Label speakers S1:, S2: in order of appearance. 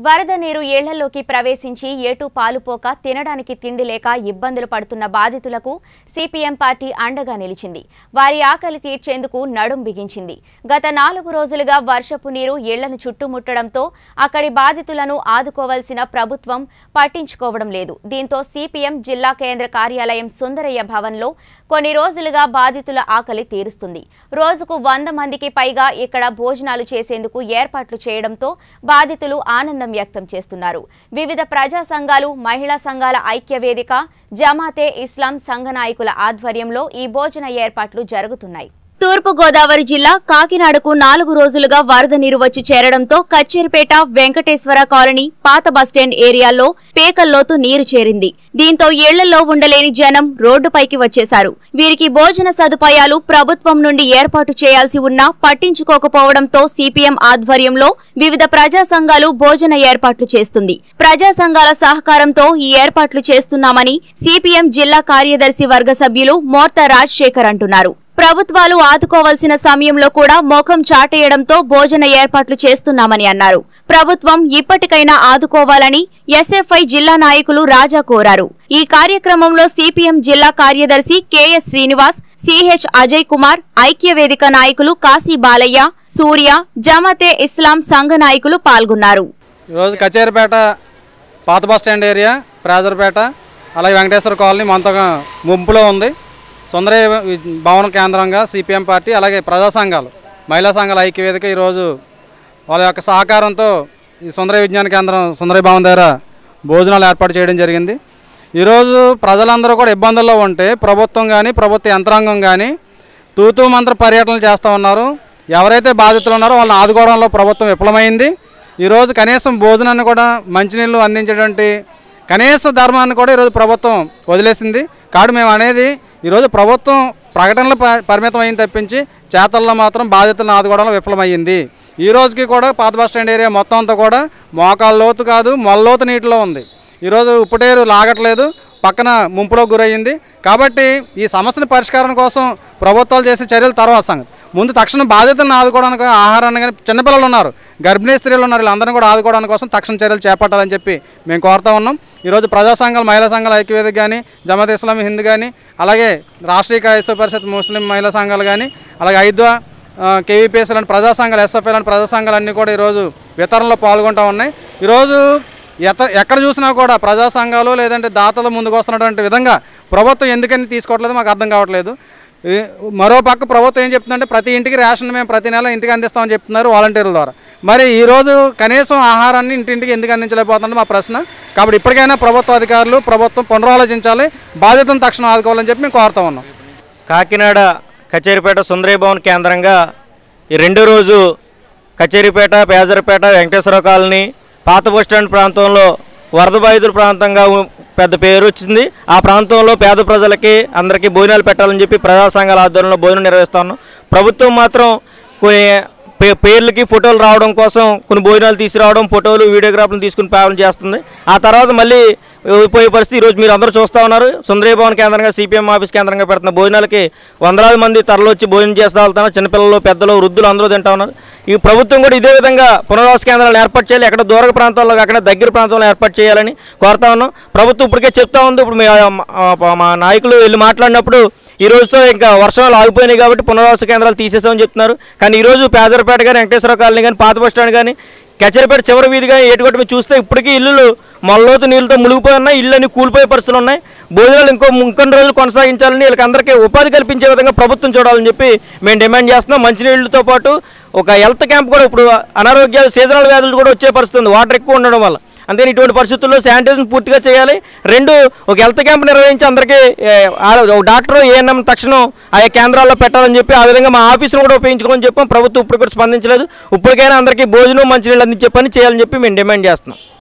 S1: వరద నీరు ఇళ్లలోకి ప్రవేశించి ఏటూ పాలుపోక తినడానికి తిండి లేక ఇబ్బందులు పడుతున్న బాధితులకు సిపిఎం పార్టీ అండగా నిలిచింది వారి ఆకలి తీర్చేందుకు నడుం బిగించింది గత నాలుగు రోజులుగా వర్షపు నీరు ఇళ్లను చుట్టుముట్టడంతో అక్కడి బాధితులను ఆదుకోవాల్సిన ప్రభుత్వం పట్టించుకోవడం లేదు దీంతో సిపిఎం జిల్లా కేంద్ర కార్యాలయం సుందరయ్య భవన్లో కొన్ని రోజులుగా బాధితుల ఆకలి తీరుస్తుంది రోజుకు వంద మందికి పైగా ఇక్కడ భోజనాలు చేసేందుకు ఏర్పాట్లు చేయడంతో బాధితులు ఆనందం వ్యక్తం చేస్తున్నారు వివిధ ప్రజా సంఘాలు మహిళా సంఘాల ఐక్య వేదిక జమాతే ఇస్లాం సంఘ నాయకుల ఆధ్వర్యంలో ఈ భోజన ఏర్పాట్లు జరుగుతున్నాయి తూర్పు గోదావరి జిల్లా కాకినాడకు నాలుగు రోజులుగా వరద నీరు వచ్చి చేరడంతో కచ్చేరిపేట వెంకటేశ్వర కాలనీ పాత బస్టాండ్ ఏరియాల్లో పేకల్లోతు నీరు చేరింది దీంతో ఇళ్లలో ఉండలేని జనం రోడ్డుపైకి వచ్చేశారు వీరికి భోజన సదుపాయాలు ప్రభుత్వం నుండి ఏర్పాటు చేయాల్సి ఉన్నా పట్టించుకోకపోవడంతో సిపిఎం ఆధ్వర్యంలో వివిధ ప్రజా సంఘాలు భోజన ఏర్పాట్లు చేస్తుంది ప్రజా సంఘాల సహకారంతో ఈ ఏర్పాట్లు చేస్తున్నామని సిపిఎం జిల్లా కార్యదర్శి వర్గ సభ్యులు మోర్త రాజశేఖర్ అంటున్నారు ప్రభుత్వాలు ఆదుకోవాల్సిన సమయంలో కూడా మోఖం చాటేయడంతో భోజన ఏర్పాట్లు చేస్తున్నామని అన్నారు ప్రభుత్వం ఇప్పటికైనా ఆదుకోవాలని ఎస్ఎఫ్ఐ జిల్లా నాయకులు రాజా కోరారు ఈ కార్యక్రమంలో సిపిఎం జిల్లా కార్యదర్శి కెఎస్ శ్రీనివాస్ సిహెచ్ అజయ్ కుమార్ ఐక్య వేదిక నాయకులు కాశీ బాలయ్య సూర్య జమతే ఇస్లాం సంఘ నాయకులు పాల్గొన్నారు
S2: ఈరోజు కచేరిపేట పాత బస్ స్టాండ్ ఏరియా ప్రాజర్పేట అలాగే వెంకటేశ్వర కాలనీ మనతో ముంపులో ఉంది సుందరయ్య భవన కేంద్రంగా సిపిఎం పార్టీ అలాగే ప్రజా సంఘాలు మహిళా సంఘాల ఐక్యవేదిక ఈరోజు వాళ్ళ యొక్క సహకారంతో ఈ సుందరయ్య విజ్ఞాన కేంద్రం సుందరయ్య భవన్ దగ్గర భోజనాలు ఏర్పాటు చేయడం జరిగింది ఈరోజు ప్రజలందరూ కూడా ఇబ్బందుల్లో ఉంటే ప్రభుత్వం కానీ ప్రభుత్వ యంత్రాంగం కానీ తూతూ మంత్ర పర్యటనలు చేస్తూ ఉన్నారు ఎవరైతే బాధితులు ఉన్నారో వాళ్ళని ఆదుకోవడంలో ప్రభుత్వం విఫలమైంది ఈరోజు కనీసం భోజనాన్ని కూడా మంచినీళ్ళు అందించేటువంటి కనీస ధర్మాన్ని కూడా ఈరోజు ప్రభుత్వం వదిలేసింది కాబట్టి మేము అనేది ఈరోజు ప్రభుత్వం ప్రకటనలు ప- పరిమితం అయింది తప్పించి చేతల్లో మాత్రం బాధితులను ఆదుకోవడంలో విఫలమయ్యింది ఈ రోజుకి కూడా పాత బస్ స్టాండ్ ఏరియా మొత్తం అంతా కూడా మోకాళ్ళ లోతు కాదు మొల్లోతు నీటిలో ఉంది ఈరోజు ఉప్పుటేరు లాగట్లేదు పక్కన ముంపులో గురయ్యింది కాబట్టి ఈ సమస్యల పరిష్కారం కోసం ప్రభుత్వాలు చేసే చర్యలు తర్వాత సంగతి ముందు తక్షణం బాధితులను ఆదుకోవడానికి ఆహారాన్ని కానీ చిన్నపిల్లలు ఉన్నారు గర్భిణీ స్త్రీలు ఉన్నారు వీళ్ళందరినీ కూడా ఆదుకోవడానికి కోసం తక్షణ చర్యలు చేపట్టాలని చెప్పి మేము కోరుతా ఉన్నాం ఈరోజు ప్రజా సంఘాలు మహిళా సంఘాల ఐక్యవేదిక కానీ జమాత్ ఇస్లామీ హింద్ కానీ అలాగే రాష్ట్రీయ క్రైస్తవ పరిషత్ ముస్లిం మహిళా సంఘాలు కానీ అలాగే ఐద్వా కేవీపీఎస్ లాంటి ప్రజా సంఘాలు ఎస్ఎఫ్ఐ లాంటి ప్రజా సంఘాలు అన్నీ కూడా ఈరోజు వితరణలో పాల్గొంటూ ఉన్నాయి ఈరోజు ఎత ఎక్కడ చూసినా కూడా ప్రజా సంఘాలు లేదంటే దాతలు ముందుకు వస్తున్నటువంటి విధంగా ప్రభుత్వం ఎందుకని తీసుకోవట్లేదు మాకు అర్థం కావట్లేదు ఈ మరో పక్క ప్రభుత్వం ఏం చెప్తుందంటే ప్రతి ఇంటికి రేషన్ మేము ప్రతి నెల ఇంటికి అందిస్తామని చెప్తున్నారు వాలంటీర్ల ద్వారా మరి ఈరోజు కనీసం ఆహారాన్ని ఇంటింటికి ఎందుకు అందించలేకపోతుంది మా ప్రశ్న కాబట్టి ఇప్పటికైనా ప్రభుత్వ అధికారులు ప్రభుత్వం పునరాలోచించాలి బాధ్యతను తక్షణం ఆదుకోవాలని చెప్పి మేము కోరుతా ఉన్నాం
S3: కాకినాడ కచేరిపేట సుందరయ్య భవన్ కేంద్రంగా ఈ రెండో రోజు కచేరిపేట పేజరపేట వెంకటేశ్వర కాలనీ పాత బస్టాండ్ ప్రాంతంలో వరద బాధితుల ప్రాంతంగా ఉ- పెద్ద పేరు వచ్చింది ఆ ప్రాంతంలో పేద ప్రజలకి అందరికీ భోజనాలు పెట్టాలని చెప్పి ప్రజా సంఘాల ఆధ్వర్యంలో భోజనం నిర్వహిస్తాను ప్రభుత్వం మాత్రం కొన్ని పే- పేర్లకి ఫోటోలు రావడం కోసం కొన్ని భోజనాలు తీసుకురావడం ఫోటోలు వీడియోగ్రాఫ్లు తీసుకుని పాలన చేస్తుంది ఆ తర్వాత మళ్ళీ పోయే పరిస్థితి ఈరోజు మీరు అందరూ చూస్తూ ఉన్నారు సుందరయ్య భవన్ కేంద్రంగా సిపిఎం ఆఫీస్ కేంద్రంగా పెడుతున్న భోజనాలకి వందలాది మంది తరలొచ్చి భోజనం చేస్తూ వెళ్తున్నారు చిన్నపిల్లలు పెద్దలు వృద్ధులు అందరూ తింటా ఉన్నారు ఈ ప్రభుత్వం కూడా ఇదే విధంగా పునరావాస కేంద్రాలు ఏర్పాటు చేయాలి ఎక్కడ దూర ప్రాంతాల్లో కాకుండా దగ్గర ప్రాంతాల్లో ఏర్పాటు చేయాలని కోరుతా ఉన్నాం ప్రభుత్వం ఇప్పటికే చెప్తా ఉంది ఇప్పుడు మీ ఆ, మా నాయకులు వెళ్ళి మాట్లాడినప్పుడు ఈ రోజుతో ఇంకా వర్షాలు ఆగిపోయినాయి కాబట్టి పునరావాస కేంద్రాలు తీసేసామని చెప్తున్నారు కానీ ఈ రోజు పేదరపేట కానీ వెంకటేశ్వర కాలనీ కానీ పాత బస్ స్టాండ్ కానీ కచ్చరిపేట చివరి వీధి కానీ ఏటుగట్టు మీద చూస్తే ఇప్పటికీ ఇల్లులు మొల్లలోతు నీళ్ళతో మునిగిపోయి ఉన్నాయి ఇల్లు అన్ని కూలిపోయే పరిస్థితులు ఉన్నాయి భోజనాలు ఇంకో ఇంకొన్ని రోజులు కొనసాగించాలని వీళ్ళకి అందరికీ ఉపాధి కల్పించే విధంగా ప్రభుత్వం చూడాలని చెప్పి మేము డిమాండ్ చేస్తున్నాం మంచినీళ్ళతో పాటు ఒక హెల్త్ క్యాంప్ కూడా ఇప్పుడు అనారోగ్యాలు సీజనల్ వ్యాధులు కూడా వచ్చే పరిస్థితి ఉంది వాటర్ ఎక్కువ ఉండడం వల్ల అందుకని ఇటువంటి పరిస్థితుల్లో శానిటైజేషన్ పూర్తిగా చేయాలి రెండు ఒక హెల్త్ క్యాంప్ నిర్వహించి అందరికీ ఏ, ఆ- ఒక డాక్టర్ ఏఎన్ఎం తక్షణం ఆయా కేంద్రాల్లో పెట్టాలని చెప్పి ఆ విధంగా మా ఆఫీసును కూడా ఉపయోగించుకోమని చెప్పాం ప్రభుత్వం ఇప్పుడు కూడా స్పందించలేదు ఇప్పటికైనా అందరికీ భోజనం మంచినీళ్ళు అందించే పని చేయాలని చెప్పి మేము డిమాండ్ చేస్తున్నాం